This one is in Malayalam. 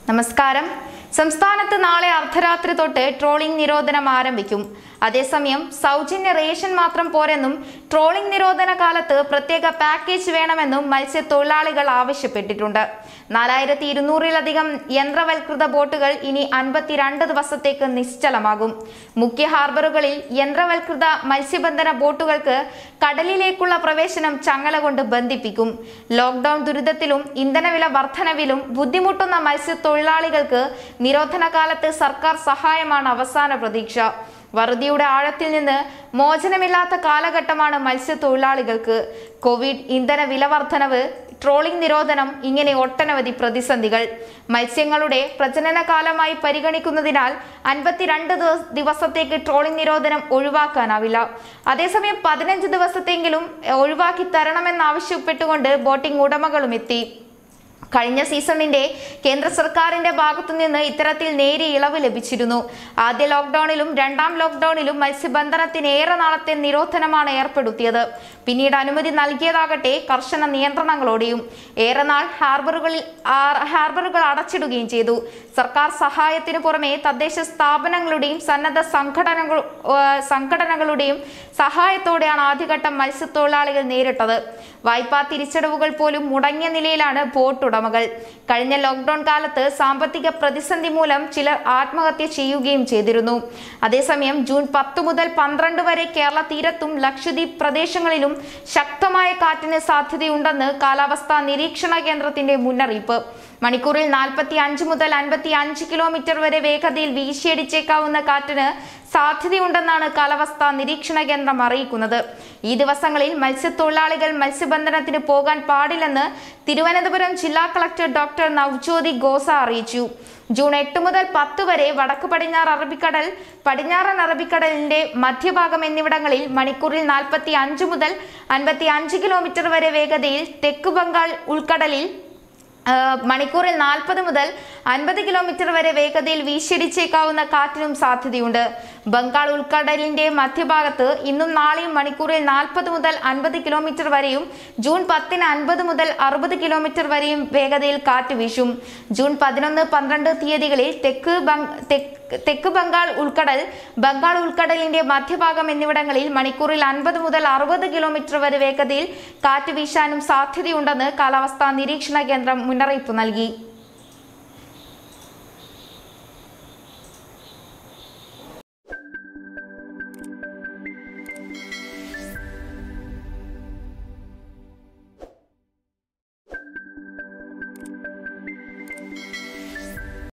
നമസ്കാരം സംസ്ഥാനത്ത് നാളെ അർദ്ധരാത്രി തൊട്ട് ട്രോളിംഗ് നിരോധനം ആരംഭിക്കും അതേസമയം സൗജന്യ റേഷൻ മാത്രം പോരെന്നും ട്രോളിംഗ് നിരോധന കാലത്ത് പ്രത്യേക പാക്കേജ് വേണമെന്നും മത്സ്യത്തൊഴിലാളികൾ ആവശ്യപ്പെട്ടിട്ടുണ്ട് നാലായിരത്തി ഇരുന്നൂറിലധികം യന്ത്രവൽകൃത ബോട്ടുകൾ ഇനി അൻപത്തിരണ്ട് ദിവസത്തേക്ക് നിശ്ചലമാകും മുഖ്യ ഹാർബറുകളിൽ യന്ത്രവൽകൃത മത്സ്യബന്ധന ബോട്ടുകൾക്ക് കടലിലേക്കുള്ള പ്രവേശനം ചങ്ങല കൊണ്ട് ബന്ധിപ്പിക്കും ലോക്ക്ഡൌൺ ദുരിതത്തിലും ഇന്ധനവില വർധനവിലും ബുദ്ധിമുട്ടുന്ന മത്സ്യത്തൊഴിലാളികൾക്ക് നിരോധന കാലത്ത് സർക്കാർ സഹായമാണ് അവസാന പ്രതീക്ഷ വറുതിയുടെ ആഴത്തിൽ നിന്ന് മോചനമില്ലാത്ത കാലഘട്ടമാണ് മത്സ്യത്തൊഴിലാളികൾക്ക് കോവിഡ് ഇന്ധന വില വർധനവ് ട്രോളിംഗ് നിരോധനം ഇങ്ങനെ ഒട്ടനവധി പ്രതിസന്ധികൾ മത്സ്യങ്ങളുടെ പ്രജനന കാലമായി പരിഗണിക്കുന്നതിനാൽ അൻപത്തിരണ്ട് ദിവ- ദിവസത്തേക്ക് ട്രോളിംഗ് നിരോധനം ഒഴിവാക്കാനാവില്ല അതേസമയം പതിനഞ്ച് ദിവസത്തെങ്കിലും ഒഴിവാക്കി തരണമെന്നാവശ്യപ്പെട്ടുകൊണ്ട് ബോട്ടിംഗ് ഉടമകളും എത്തി കഴിഞ്ഞ സീസണിന്റെ കേന്ദ്ര സർക്കാരിന്റെ ഭാഗത്തു നിന്ന് ഇത്തരത്തിൽ നേരിയ ഇളവ് ലഭിച്ചിരുന്നു ആദ്യ ലോക്ക്ഡൌണിലും രണ്ടാം ലോക്ക്ഡൌണിലും മത്സ്യബന്ധനത്തിന് ഏറെ നാളത്തെ നിരോധനമാണ് ഏർപ്പെടുത്തിയത് പിന്നീട് അനുമതി നൽകിയതാകട്ടെ കർശന നിയന്ത്രണങ്ങളോടെയും ഏറെ നാൾ ഹാർബറുകളിൽ ആ- ഹാർബറുകൾ അടച്ചിടുകയും ചെയ്തു സർക്കാർ സഹായത്തിനു പുറമെ തദ്ദേശ സ്ഥാപനങ്ങളുടെയും സന്നദ്ധ സംഘടനകൾ ആ, സംഘടനകളുടെയും സഹായത്തോടെയാണ് ആദ്യഘട്ടം മത്സ്യത്തൊഴിലാളികൾ നേരിട്ടത് വായ്പാ തിരിച്ചടവുകൾ പോലും മുടങ്ങിയ നിലയിലാണ് ബോട്ട് ഉടമകൾ കഴിഞ്ഞ ലോക്ക്ഡൌൺ കാലത്ത് സാമ്പത്തിക പ്രതിസന്ധി മൂലം ചിലർ ആത്മഹത്യ ചെയ്യുകയും ചെയ്തിരുന്നു അതേസമയം ജൂൺ പത്ത് മുതൽ പന്ത്രണ്ട് വരെ കേരള തീരത്തും ലക്ഷദ്വീപ് പ്രദേശങ്ങളിലും ശക്തമായ കാറ്റിന് സാധ്യതയുണ്ടെന്ന് കാലാവസ്ഥാ നിരീക്ഷണ കേന്ദ്രത്തിന്റെ മുന്നറിയിപ്പ് മണിക്കൂറിൽ നാൽപ്പത്തി അഞ്ച് മുതൽ അൻപത്തി അഞ്ച് കിലോമീറ്റർ വരെ വേഗതയിൽ വീശിയടിച്ചേക്കാവുന്ന കാറ്റിന് സാധ്യതയുണ്ടെന്നാണ് കാലാവസ്ഥാ നിരീക്ഷണ കേന്ദ്രം അറിയിക്കുന്നത് ഈ ദിവസങ്ങളിൽ മത്സ്യത്തൊഴിലാളികൾ മത്സ്യബന്ധനത്തിന് പോകാൻ പാടില്ലെന്ന് തിരുവനന്തപുരം ജില്ലാ കളക്ടർ ഡോക്ടർ നവ്ജ്യോതി ഗോസ അറിയിച്ചു ജൂൺ എട്ട് മുതൽ പത്ത് വരെ വടക്ക് പടിഞ്ഞാറ് അറബിക്കടൽ പടിഞ്ഞാറൻ അറബിക്കടലിന്റെ മധ്യഭാഗം എന്നിവിടങ്ങളിൽ മണിക്കൂറിൽ നാൽപ്പത്തി അഞ്ച് മുതൽ അൻപത്തി അഞ്ച് കിലോമീറ്റർ വരെ വേഗതയിൽ തെക്ക് ബംഗാൾ ഉൾക്കടലിൽ ആ, മണിക്കൂറിൽ നാൽപ്പത് മുതൽ അൻപത് കിലോമീറ്റർ വരെ വേഗതയിൽ വീശിയടിച്ചേക്കാവുന്ന കാറ്റിനും സാധ്യതയുണ്ട് ബംഗാൾ ഉൾക്കടലിന്റെ മധ്യഭാഗത്ത് ഇന്നും നാളെയും മണിക്കൂറിൽ നാൽപ്പത് മുതൽ അൻപത് കിലോമീറ്റർ വരെയും ജൂൺ പത്തിന് അൻപത് മുതൽ അറുപത് കിലോമീറ്റർ വരെയും വേഗതയിൽ കാറ്റ് വീശും ജൂൺ പതിനൊന്ന് പന്ത്രണ്ട് തീയതികളിൽ തെക്ക് ബംഗ് തെക്ക് തെക്ക് ബംഗാൾ ഉൾക്കടൽ ബംഗാൾ ഉൾക്കടലിന്റെ മധ്യഭാഗം എന്നിവിടങ്ങളിൽ മണിക്കൂറിൽ അൻപത് മുതൽ അറുപത് കിലോമീറ്റർ വരെ വേഗതയിൽ കാറ്റ് വീശാനും സാധ്യതയുണ്ടെന്ന് കാലാവസ്ഥാ നിരീക്ഷണ കേന്ദ്രം മുന്നറിയിപ്പ് നൽകി